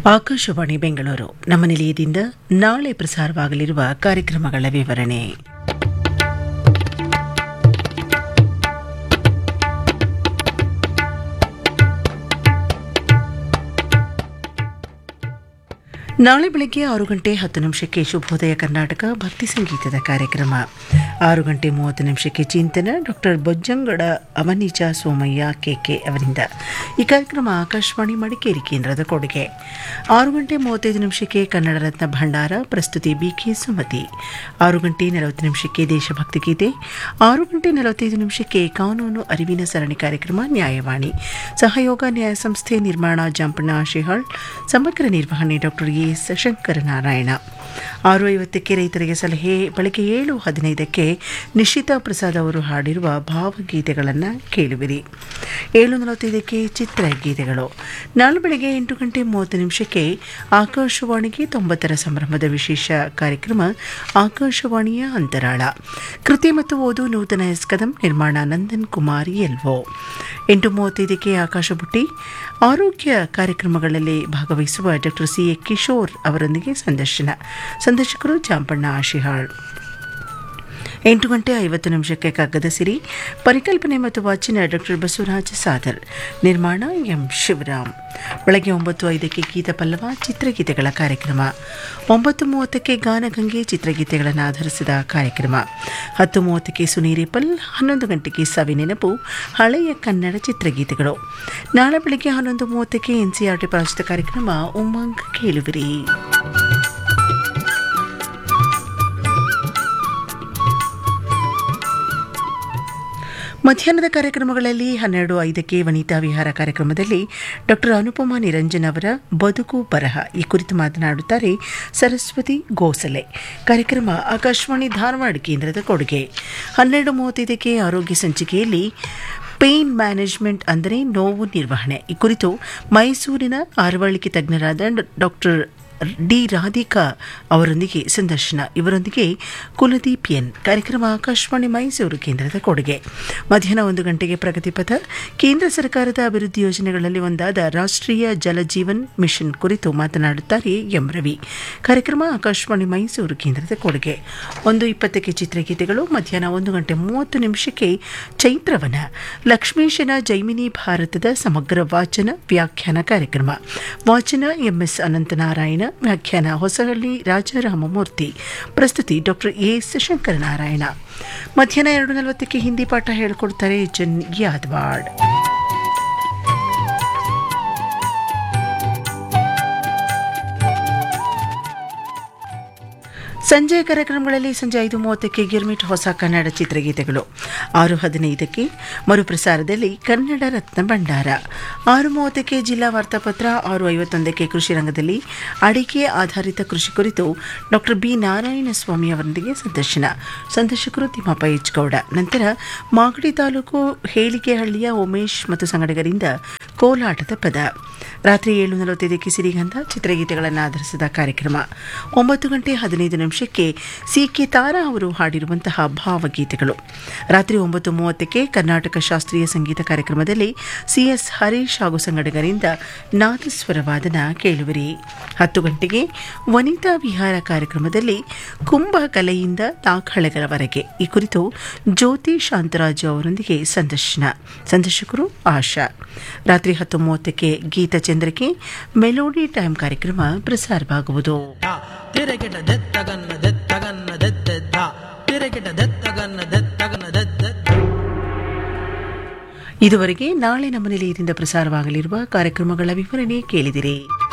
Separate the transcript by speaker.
Speaker 1: ಆಕಾಶವಾಣಿ ಬೆಂಗಳೂರು ನಮ್ಮ ನಿಲಯದಿಂದ ನಾಳೆ ಪ್ರಸಾರವಾಗಲಿರುವ ಕಾರ್ಯಕ್ರಮಗಳ ವಿವರಣೆ ನಾಳೆ ಬೆಳಗ್ಗೆ ಆರು ಗಂಟೆ ಹತ್ತು ನಿಮಿಷಕ್ಕೆ ಶುಭೋದಯ ಕರ್ನಾಟಕ ಭಕ್ತಿ ಸಂಗೀತದ ಕಾರ್ಯಕ್ರಮ ಆರು ಗಂಟೆ ಮೂವತ್ತು ನಿಮಿಷಕ್ಕೆ ಚಿಂತನ ಡಾಕ್ಟರ್ ಬೊಜ್ಜಂಗಡ ಅವನಿಜ ಸೋಮಯ್ಯ ಕೆಕೆ ಅವರಿಂದ ಈ ಕಾರ್ಯಕ್ರಮ ಆಕಾಶವಾಣಿ ಮಡಿಕೇರಿ ಕೇಂದ್ರದ ಕೊಡುಗೆ ಆರು ಗಂಟೆ ಮೂವತ್ತೈದು ನಿಮಿಷಕ್ಕೆ ಕನ್ನಡ ರತ್ನ ಭಂಡಾರ ಪ್ರಸ್ತುತಿ ಬಿಕೆ ಸುಮತಿ ಆರು ಗಂಟೆ ನಲವತ್ತು ನಿಮಿಷಕ್ಕೆ ದೇಶಭಕ್ತಿ ಗೀತೆ ಆರು ಗಂಟೆ ನಲವತ್ತೈದು ನಿಮಿಷಕ್ಕೆ ಕಾನೂನು ಅರಿವಿನ ಸರಣಿ ಕಾರ್ಯಕ್ರಮ ನ್ಯಾಯವಾಣಿ ಸಹಯೋಗ ನ್ಯಾಯ ಸಂಸ್ಥೆ ನಿರ್ಮಾಣ ಜಂಪಣ್ಣ ಶಿಹಾಳ್ ಸಮಗ್ರ ನಿರ್ವಹಣೆ ಡಾಕ್ಟರ್ ಎಸ್ ಶಂಕರನಾರಾಯಣ ಆರು ಐವತ್ತಕ್ಕೆ ರೈತರಿಗೆ ಸಲಹೆ ಬೆಳಗ್ಗೆ ಏಳು ಹದಿನೈದಕ್ಕೆ ನಿಶಿತಾ ಪ್ರಸಾದ್ ಅವರು ಹಾಡಿರುವ ಭಾವಗೀತೆಗಳನ್ನು ಕೇಳುವಿರಿ ಏಳು ನಲವತ್ತೈದಕ್ಕೆ ಚಿತ್ರಗೀತೆಗಳು ನಾಳೆ ಬೆಳಗ್ಗೆ ಎಂಟು ಗಂಟೆ ಮೂವತ್ತು ನಿಮಿಷಕ್ಕೆ ಆಕಾಶವಾಣಿಗೆ ತೊಂಬತ್ತರ ಸಂಭ್ರಮದ ವಿಶೇಷ ಕಾರ್ಯಕ್ರಮ ಆಕಾಶವಾಣಿಯ ಅಂತರಾಳ ಕೃತಿ ಮತ್ತು ಓದು ನೂತನ ಎಸ್ ಕದಂ ನಿರ್ಮಾಣ ನಂದನ್ ಕುಮಾರ್ ಎಲ್ವೋ ಎಂಟು ಮೂವತ್ತೈದಕ್ಕೆ ಆಕಾಶ ಬುಟ್ಟಿ ಆರೋಗ್ಯ ಕಾರ್ಯಕ್ರಮಗಳಲ್ಲಿ ಭಾಗವಹಿಸುವ ಡಾಕ್ಟರ್ ಸಿ ಎ ಕಿಶೋರ್ ಅವರೊಂದಿಗೆ ಸಂದರ್ಶನ ಸಂದರ್ಶಕರು ಜಾಂಪಣ್ಣ ಆಶಿಹಾಳ್ ಎಂಟು ಗಂಟೆ ಐವತ್ತು ನಿಮಿಷಕ್ಕೆ ಕಗ್ಗದ ಸಿರಿ ಪರಿಕಲ್ಪನೆ ಮತ್ತು ವಾಚಿನ ಡಾಕ್ಟರ್ ಬಸವರಾಜ ಸಾದರ್ ನಿರ್ಮಾಣ ಎಂ ಶಿವರಾಮ್ ಬೆಳಗ್ಗೆ ಒಂಬತ್ತು ಐದಕ್ಕೆ ಗೀತ ಪಲ್ಲವ ಚಿತ್ರಗೀತೆಗಳ ಕಾರ್ಯಕ್ರಮ ಒಂಬತ್ತು ಮೂವತ್ತಕ್ಕೆ ಗಾನಗಂಗೆ ಚಿತ್ರಗೀತೆಗಳನ್ನು ಆಧರಿಸಿದ ಕಾರ್ಯಕ್ರಮ ಹತ್ತು ಮೂವತ್ತಕ್ಕೆ ಸುನೀರಿಪಲ್ ಹನ್ನೊಂದು ಗಂಟೆಗೆ ಸವಿ ನೆನಪು ಹಳೆಯ ಕನ್ನಡ ಚಿತ್ರಗೀತೆಗಳು ನಾಳೆ ಬೆಳಗ್ಗೆ ಹನ್ನೊಂದು ಮೂವತ್ತಕ್ಕೆ ಎನ್ಸಿಆರ್ಟಿ ಪ್ರಾಯೋಜಿತ ಕಾರ್ಯಕ್ರಮ ಉಮ್ಮಂಗ್ ಕೇಳುವಿರಿ ಮಧ್ಯಾಹ್ನದ ಕಾರ್ಯಕ್ರಮಗಳಲ್ಲಿ ಹನ್ನೆರಡು ಐದಕ್ಕೆ ವನಿತಾ ವಿಹಾರ ಕಾರ್ಯಕ್ರಮದಲ್ಲಿ ಡಾಕ್ಟರ್ ಅನುಪಮಾ ನಿರಂಜನ್ ಅವರ ಬದುಕು ಬರಹ ಈ ಕುರಿತು ಮಾತನಾಡುತ್ತಾರೆ ಸರಸ್ವತಿ ಗೋಸಲೆ ಕಾರ್ಯಕ್ರಮ ಆಕಾಶವಾಣಿ ಧಾರವಾಡ ಕೇಂದ್ರದ ಕೊಡುಗೆ ಹನ್ನೆರಡು ಮೂವತ್ತೈದಕ್ಕೆ ಆರೋಗ್ಯ ಸಂಚಿಕೆಯಲ್ಲಿ ಪೇನ್ ಮ್ಯಾನೇಜ್ಮೆಂಟ್ ಅಂದರೆ ನೋವು ನಿರ್ವಹಣೆ ಈ ಕುರಿತು ಮೈಸೂರಿನ ಆರವಳಿಕೆ ತಜ್ಞರಾದ ಡಾಕ್ಟರ್ ಡಿ ರಾಧಿಕಾ ಅವರೊಂದಿಗೆ ಸಂದರ್ಶನ ಇವರೊಂದಿಗೆ ಕುಲದೀಪ್ ಎನ್ ಕಾರ್ಯಕ್ರಮ ಆಕಾಶವಾಣಿ ಮೈಸೂರು ಕೇಂದ್ರದ ಕೊಡುಗೆ ಮಧ್ಯಾಹ್ನ ಒಂದು ಗಂಟೆಗೆ ಪ್ರಗತಿಪಥ ಕೇಂದ್ರ ಸರ್ಕಾರದ ಅಭಿವೃದ್ಧಿ ಯೋಜನೆಗಳಲ್ಲಿ ಒಂದಾದ ರಾಷ್ಟ್ರೀಯ ಜಲಜೀವನ್ ಮಿಷನ್ ಕುರಿತು ಮಾತನಾಡುತ್ತಾರೆ ಎಂ ರವಿ ಕಾರ್ಯಕ್ರಮ ಆಕಾಶವಾಣಿ ಮೈಸೂರು ಕೇಂದ್ರದ ಕೊಡುಗೆ ಒಂದು ಇಪ್ಪತ್ತಕ್ಕೆ ಚಿತ್ರಗೀತೆಗಳು ಮಧ್ಯಾಹ್ನ ಒಂದು ಗಂಟೆ ಮೂವತ್ತು ನಿಮಿಷಕ್ಕೆ ಚೈತ್ರವನ ಲಕ್ಷ್ಮೀಶನ ಜೈಮಿನಿ ಭಾರತದ ಸಮಗ್ರ ವಾಚನ ವ್ಯಾಖ್ಯಾನ ಕಾರ್ಯಕ್ರಮ ವಾಚನ ಎಂಎಸ್ ಅನಂತನಾರಾಯಣ ವ್ಯಾಖ್ಯಾನ ಹೊಸಹಳ್ಳಿ ರಾಜಾರಾಮಮೂರ್ತಿ ಪ್ರಸ್ತುತಿ ಡಾಕ್ಟರ್ ಎಸ್ ಶಂಕರನಾರಾಯಣ ಮಧ್ಯಾಹ್ನ ಎರಡು ನಲವತ್ತಕ್ಕೆ ಹಿಂದಿ ಪಾಠ ಹೇಳಿಕೊಡ್ತಾರೆ ಜನ್ ಯಾದವಾಡ್ ಸಂಜೆಯ ಕಾರ್ಯಕ್ರಮಗಳಲ್ಲಿ ಸಂಜೆ ಐದು ಮೂವತ್ತಕ್ಕೆ ಗಿರ್ಮಿಟ್ ಹೊಸ ಕನ್ನಡ ಚಿತ್ರಗೀತೆಗಳು ಆರು ಹದಿನೈದಕ್ಕೆ ಮರುಪ್ರಸಾರದಲ್ಲಿ ಕನ್ನಡ ರತ್ನ ಭಂಡಾರ ಆರು ಮೂವತ್ತಕ್ಕೆ ಜಿಲ್ಲಾ ವಾರ್ತಾಪತ್ರ ಆರು ಐವತ್ತೊಂದಕ್ಕೆ ಕೃಷಿ ರಂಗದಲ್ಲಿ ಅಡಿಕೆ ಆಧಾರಿತ ಕೃಷಿ ಕುರಿತು ಡಾಕ್ಟರ್ ಬಿ ನಾರಾಯಣಸ್ವಾಮಿ ಅವರೊಂದಿಗೆ ಸಂದರ್ಶನ ಸಂದರ್ಶಕರು ತಿಮ್ಮಪ್ಪ ಎಚ್ ಗೌಡ ನಂತರ ಮಾಗಡಿ ತಾಲೂಕು ಹೇಳಿಗೆಹಳ್ಳಿಯ ಉಮೇಶ್ ಮತ್ತು ಸಂಗಡಿಗರಿಂದ ಕೋಲಾಟದ ಪದ ರಾತ್ರಿ ಏಳು ನಲವತ್ತೈದಕ್ಕೆ ಸಿರಿಗಂಧ ಚಿತ್ರಗೀತೆಗಳನ್ನು ಆಧರಿಸಿದ ಕಾರ್ಯಕ್ರಮ ಒಂಬತ್ತು ಗಂಟೆ ಹದಿನೈದು ನಿಮಿಷಕ್ಕೆ ಸಿ ಕೆ ತಾರಾ ಅವರು ಹಾಡಿರುವಂತಹ ಭಾವಗೀತೆಗಳು ರಾತ್ರಿ ಒಂಬತ್ತು ಮೂವತ್ತಕ್ಕೆ ಕರ್ನಾಟಕ ಶಾಸ್ತ್ರೀಯ ಸಂಗೀತ ಕಾರ್ಯಕ್ರಮದಲ್ಲಿ ಸಿಎಸ್ ಹರೀಶ್ ಹಾಗೂ ಸಂಗಡಿಗರಿಂದ ನಾದಸ್ವರ ವಾದನ ಕೇಳುವಿರಿ ಹತ್ತು ಗಂಟೆಗೆ ವನಿತಾ ವಿಹಾರ ಕಾರ್ಯಕ್ರಮದಲ್ಲಿ ಕುಂಭ ಕಲೆಯಿಂದ ದಾಖಲೆಗಳವರೆಗೆ ಈ ಕುರಿತು ಜ್ಯೋತಿ ಶಾಂತರಾಜು ಅವರೊಂದಿಗೆ ಸಂದರ್ಶನ ಸಂದರ್ಶಕರು ಆಶಾ ರಾತ್ರಿ ಹತ್ತು ಮೂವತ್ತಕ್ಕೆ ಗೀತಚಂದ್ರಕ್ಕೆ ಮೆಲೋಡಿ ಟೈಮ್ ಕಾರ್ಯಕ್ರಮ ಪ್ರಸಾರವಾಗುವುದು
Speaker 2: ತಿರಗಿಟ ದೆತ್ತಗನ್ನ ದೆತ್ತಗನ್ನ ದೆದ್ದೆದ್ದ ತಿರಗಿಟ ದೆತ್ತಗನ್ನ ದೆತ್ತಗನ್ನ ದೆದ್ದೆದ್ದ
Speaker 1: ಇದುವರೆಗೆ ನಾಳೆ ನಮ್ಮ ನಿಲಯದಿಂದ ಪ್ರಸಾರವಾಗಲಿರುವ ಕಾರ್ಯಕ್ರಮಗಳ ವಿವರಣೆ ಕೇಳಿದಿರಿ